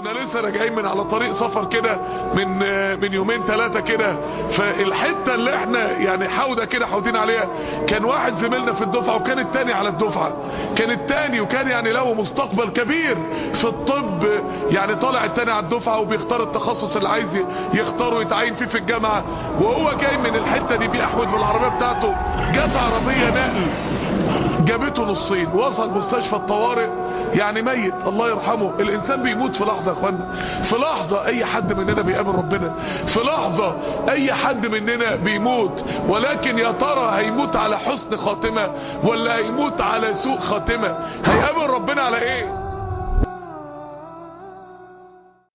كنا لسه راجعين من على طريق سفر كده من من يومين ثلاثة كده فالحتة اللي احنا يعني حودة كده حاودين عليها كان واحد زميلنا في الدفعة وكان التاني على الدفعة كان التاني وكان يعني له مستقبل كبير في الطب يعني طالع التاني على الدفعة وبيختار التخصص اللي عايز يختاره يتعين فيه في الجامعة وهو جاي من الحتة دي بيحود بالعربية بتاعته جت عربية نقل جابته نصين وصل مستشفى الطوارئ يعني ميت الله يرحمه الانسان بيموت في لحظة يا اخوانا في لحظة اي حد مننا بيقابل ربنا في لحظة اي حد مننا بيموت ولكن يا ترى هيموت على حسن خاتمة ولا هيموت على سوء خاتمة هيقابل ربنا على ايه